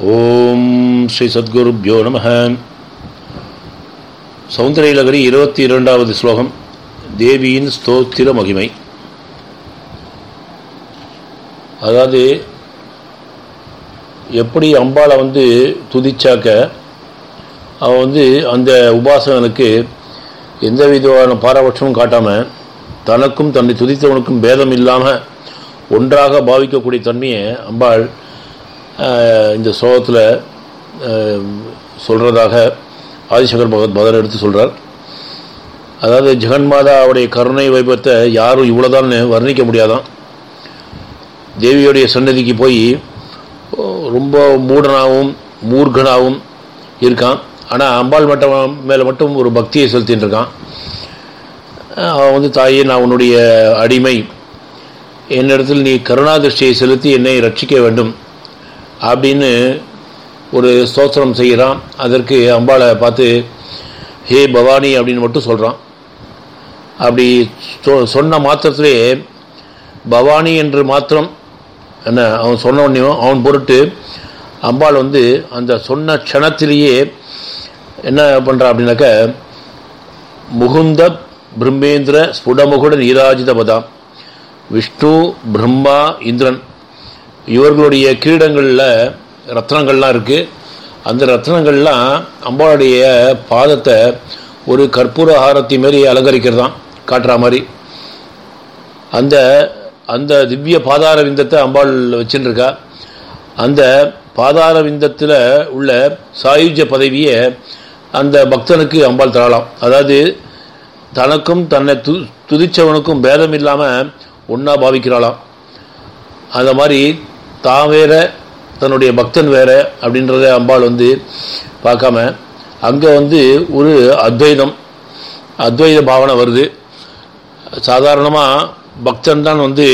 ஓம் ஸ்ரீ சத்குருப்யோ நம சௌந்தரியலகரி இருபத்தி இரண்டாவது ஸ்லோகம் தேவியின் ஸ்தோத்திர மகிமை அதாவது எப்படி அம்பாளை வந்து துதிச்சாக்க அவன் வந்து அந்த உபாசகனுக்கு எந்த விதமான பாரபட்சமும் காட்டாமல் தனக்கும் தன்னை துதித்தவனுக்கும் பேதம் இல்லாமல் ஒன்றாக பாவிக்கக்கூடிய தன்மையை அம்பாள் இந்த ஸ்லோகத்தில் சொல்கிறதாக ஆதிசங்கர் பகவத் பதர் எடுத்து சொல்கிறார் அதாவது ஜெகன்மாதா அவருடைய கருணை வைபத்தை யாரும் இவ்வளோதான் வர்ணிக்க முடியாதான் தேவியோடைய சன்னதிக்கு போய் ரொம்ப மூடனாகவும் மூர்கனாகவும் இருக்கான் ஆனால் அம்பாள் மட்டம் மேலே மட்டும் ஒரு பக்தியை செலுத்தின்னு இருக்கான் அவன் வந்து தாயே நான் உன்னுடைய அடிமை என்னிடத்தில் நீ கருணாதிருஷ்டியை செலுத்தி என்னை ரட்சிக்க வேண்டும் அப்படின்னு ஒரு ஸ்தோத்திரம் செய்கிறான் அதற்கு அம்பாளை பார்த்து ஹே பவானி அப்படின்னு மட்டும் சொல்கிறான் அப்படி சொன்ன மாத்திரத்திலே பவானி என்று மாத்திரம் என்ன அவன் சொன்ன உடனேயும் அவன் பொருட்டு அம்பாள் வந்து அந்த சொன்ன க்ஷணத்திலேயே என்ன பண்ணுறான் அப்படின்னாக்க முகுந்த பிரம்மேந்திர ஸ்புடமுகுட நீராஜித பதாம் விஷ்ணு பிரம்மா இந்திரன் இவர்களுடைய கிரீடங்களில் ரத்னங்கள்லாம் இருக்குது அந்த ரத்னங்கள்லாம் அம்பாளுடைய பாதத்தை ஒரு கற்பூர ஆரத்தி மாரி அலங்கரிக்கிறதான் காட்டுற மாதிரி அந்த அந்த திவ்ய பாதார விந்தத்தை அம்பாள் வச்சுருக்கா அந்த பாதார விந்தத்தில் உள்ள சாயுஜ பதவியை அந்த பக்தனுக்கு அம்பாள் தரலாம் அதாவது தனக்கும் தன்னை து துதிச்சவனுக்கும் பேதம் இல்லாமல் ஒன்றா பாவிக்கிறாளாம் அந்த மாதிரி தான் வேற தன்னுடைய பக்தன் வேற அப்படின்றத அம்பாள் வந்து பார்க்காம அங்கே வந்து ஒரு அத்வைதம் அத்வைத பாவனை வருது சாதாரணமாக பக்தன் தான் வந்து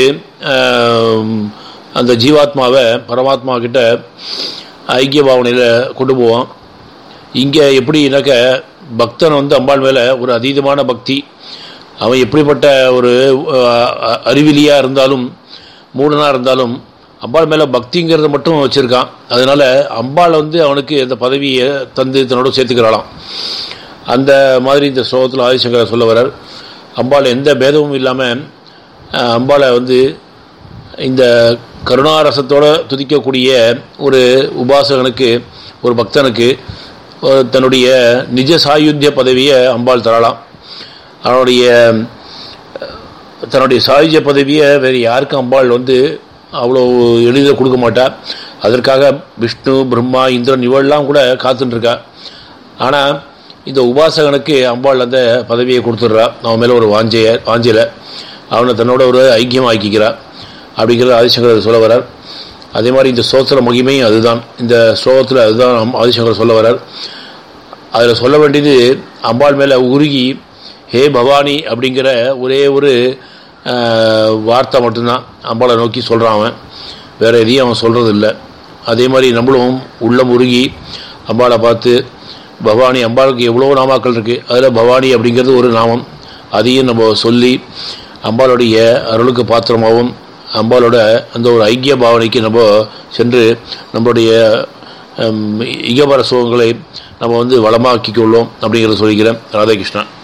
அந்த ஜீவாத்மாவை பரமாத்மா கிட்ட ஐக்கிய பாவனையில் கொண்டு போவான் இங்கே எப்படின்னாக்க பக்தன் வந்து அம்பாள் மேலே ஒரு அதீதமான பக்தி அவன் எப்படிப்பட்ட ஒரு அறிவிலியாக இருந்தாலும் மூடனாக இருந்தாலும் அம்பாள் மேலே பக்திங்கிறத மட்டும் வச்சுருக்கான் அதனால் அம்பாள் வந்து அவனுக்கு அந்த பதவியை தந்து தன்னோட சேர்த்துக்கிறாளாம் அந்த மாதிரி இந்த ஸ்லோகத்தில் ஆதிசங்கர் சொல்ல வர்றார் அம்பாள் எந்த பேதமும் இல்லாமல் அம்பாளை வந்து இந்த கருணாரசத்தோடு துதிக்கக்கூடிய ஒரு உபாசகனுக்கு ஒரு பக்தனுக்கு தன்னுடைய நிஜ சாயுத்திய பதவியை அம்பாள் தரலாம் அவனுடைய தன்னுடைய சாயுஜ பதவியை வேறு யாருக்கும் அம்பாள் வந்து அவ்வளோ எளிதில் கொடுக்க மாட்டா அதற்காக விஷ்ணு பிரம்மா இந்திரன் இவெல்லாம் கூட காத்துட்டுருக்கா ஆனால் இந்த உபாசகனுக்கு அம்பாள் அந்த பதவியை கொடுத்துட்றா அவன் மேலே ஒரு வாஞ்சைய வாஞ்சையில் அவனை தன்னோட ஒரு ஐக்கியம் ஆக்கிக்கிறா அப்படிங்கிறது ஆதிசங்கர் சொல்ல வரார் அதே மாதிரி இந்த ஸ்லோகத்தில் மகிமையும் அதுதான் இந்த ஸ்லோகத்தில் அதுதான் ஆதிசங்கர் சொல்ல வரார் அதில் சொல்ல வேண்டியது அம்பாள் மேலே உருகி ஹே பவானி அப்படிங்கிற ஒரே ஒரு வார்த்தை மட்டும்தான் அம்பாளை நோக்கி சொல்கிறான் அவன் வேறு எதையும் அவன் சொல்கிறது இல்லை அதே மாதிரி நம்மளும் உள்ளம் உருகி அம்பாளை பார்த்து பவானி அம்பாளுக்கு எவ்வளோ நாமாக்கள் இருக்குது அதில் பவானி அப்படிங்கிறது ஒரு நாமம் அதையும் நம்ம சொல்லி அம்பாளுடைய அருளுக்கு பாத்திரமாகவும் அம்பாளோட அந்த ஒரு ஐக்கிய பாவனைக்கு நம்ம சென்று நம்மளுடைய இகபர சுகங்களை நம்ம வந்து வளமாக்கிக் கொள்ளோம் அப்படிங்கிறத சொல்லிக்கிறேன் ராதாகிருஷ்ணன்